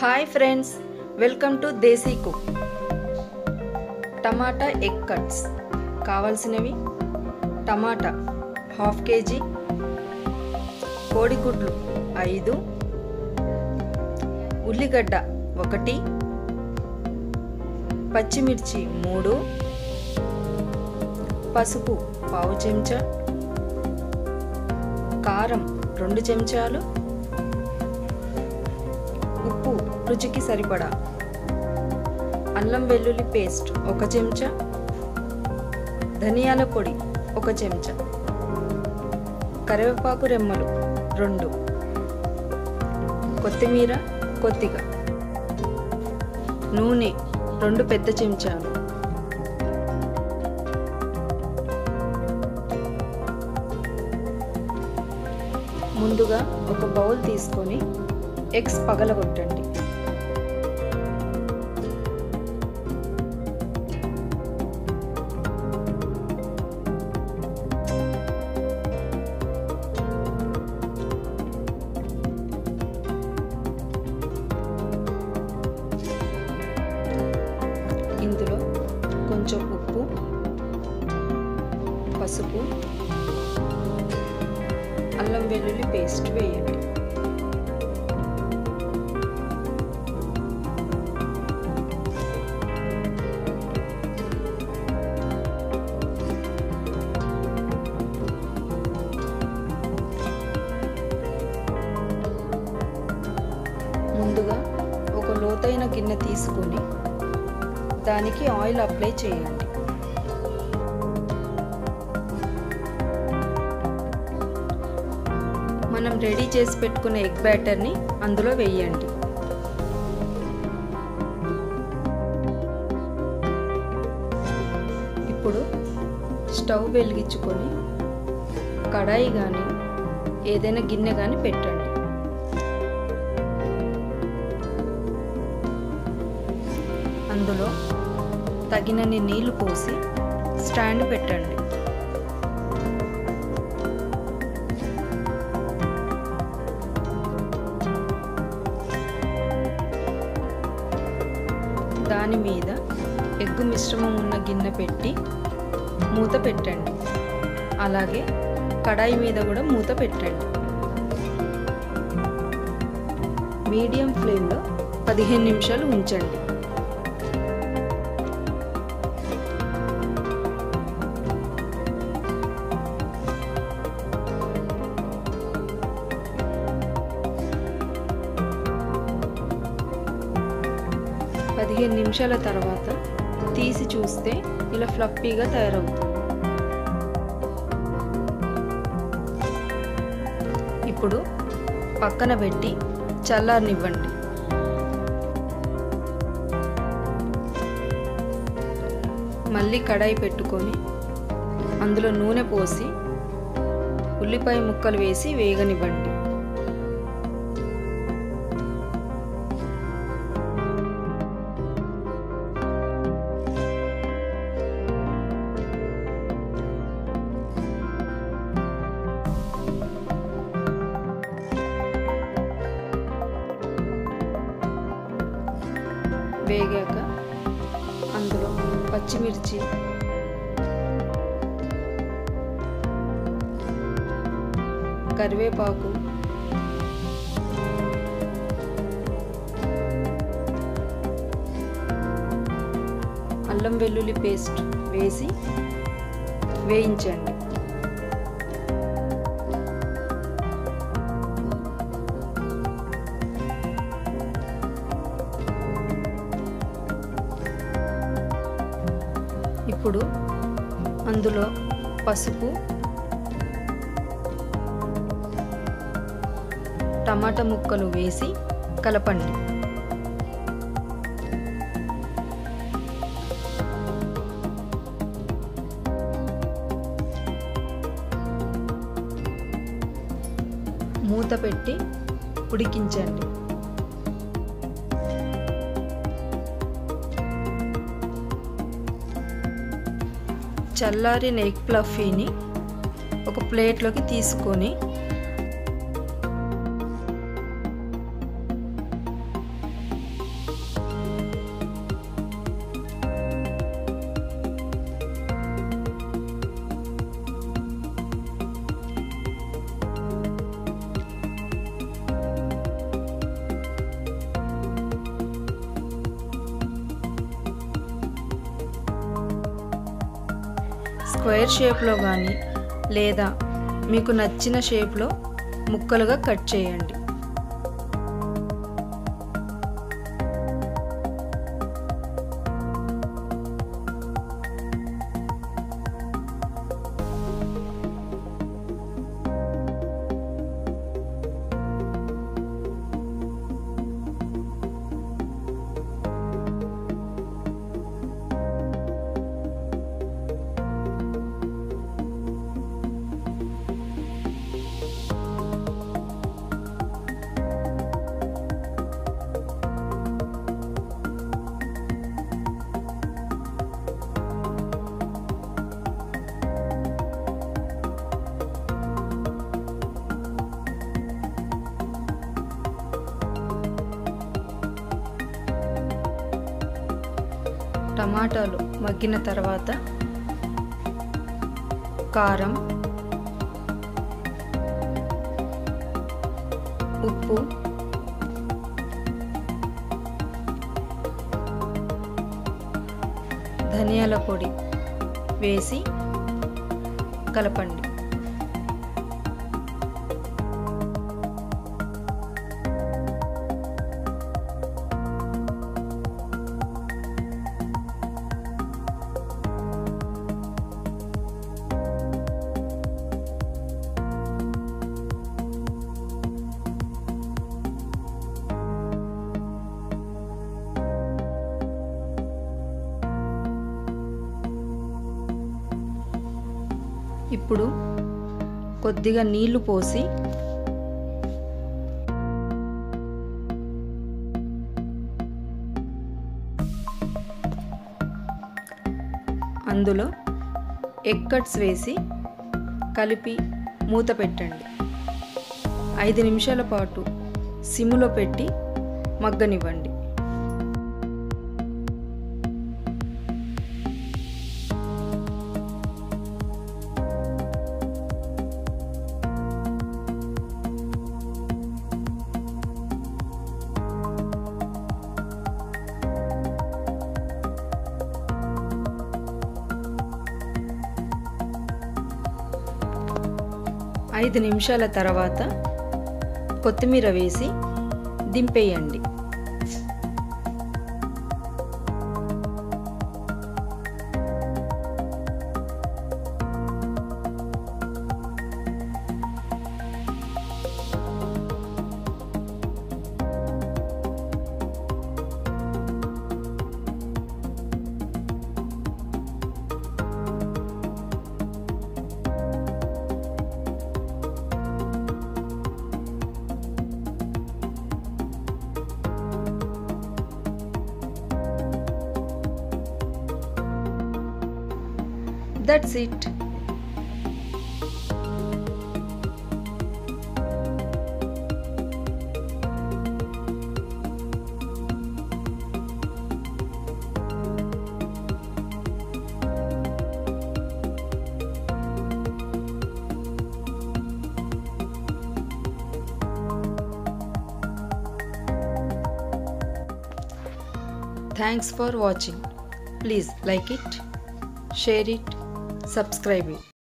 Hi friends welcome to desi cook tomato egg cuts కావాల్సినవి టమాటా half KG కోడిగుడ్లు ఐదు ఉల్లిగడ్డ ఒకటి పచ్చిమిర్చి మూడు పసుపు పావు చెంచా కారం రెండు చెంచాలు ఉప్పు రుచికి సరిపడా అల్లం వెల్లుల్లి పేస్ట్ ఒక చెంచా ధనియాల పొడి ఒక చెంచా కరివేపాకు రెమ్మలు రెండు కొత్తిమీర కొద్దిగా నూనె రెండు పెద్ద చెంచాలు ముందుగా ఒక బౌల్ తీసుకొని ఎగ్స్ పగలగొట్టండి ఇందులో కొంచెం ఉప్పు పసుపు అల్లం వెల్లుల్లి పేస్ట్ వేయండి ముందుగా ఒక లోతైన గిన్నె తీసుకొని దానికి ఆయిల్ అప్లై చేయండి మనం రెడీ చేసి పెట్టుకున్న ఎగ్ బ్యాటర్ని అందులో వేయండి ఇప్పుడు స్టవ్ వెలిగించుకొని కడాయి కానీ ఏదైనా గిన్నె కానీ పెట్టండి అందులో తగినన్ని నీళ్లు పోసి స్టాండ్ పెట్టండి దాని మీద ఎగ్గు మిశ్రమం ఉన్న గిన్నె పెట్టి మూత పెట్టండి అలాగే కడాయి మీద కూడా మూత పెట్టండి మీడియం ఫ్లేమ్లో పదిహేను నిమిషాలు ఉంచండి పదిహేను నిమిషాల తర్వాత తీసి చూస్తే ఇలా ఫ్లఫీగా తయారవుతుంది ఇప్పుడు పక్కన పెట్టి చల్లారనివ్వండి మళ్ళీ కడాయి పెట్టుకొని అందులో నూనె పోసి ఉల్లిపాయ ముక్కలు వేసి వేగనివ్వండి వేగాక అందులో పచ్చిమిర్చి కరివేపాకు అల్లం వెల్లుల్లి పేస్ట్ వేసి వేయించండి ఇప్పుడు అందులో పసుపు టమాటా ముక్కలు వేసి కలపండి మూత పెట్టి ఉడికించండి చల్లారిన ఎగ్ ప్లఫీని ఒక ప్లేట్లోకి తీసుకొని స్క్వేర్ షేప్లో కానీ లేదా మీకు నచ్చిన షేప్లో ముక్కలుగా కట్ చేయండి టమాటాలు మగ్గిన తర్వాత కారం ఉప్పు ధనియాల పొడి వేసి కలపండి ఇప్పుడు కొద్దిగా నీళ్లు పోసి అందులో ఎగ్ కట్స్ వేసి కలిపి మూత పెట్టండి ఐదు నిమిషాల పాటు సిములో పెట్టి మగ్గనివ్వండి ఐదు నిమిషాల తర్వాత కొత్తిమీర వేసి దింపేయండి that's it Thanks for watching. Please like it, share it, subscribe it.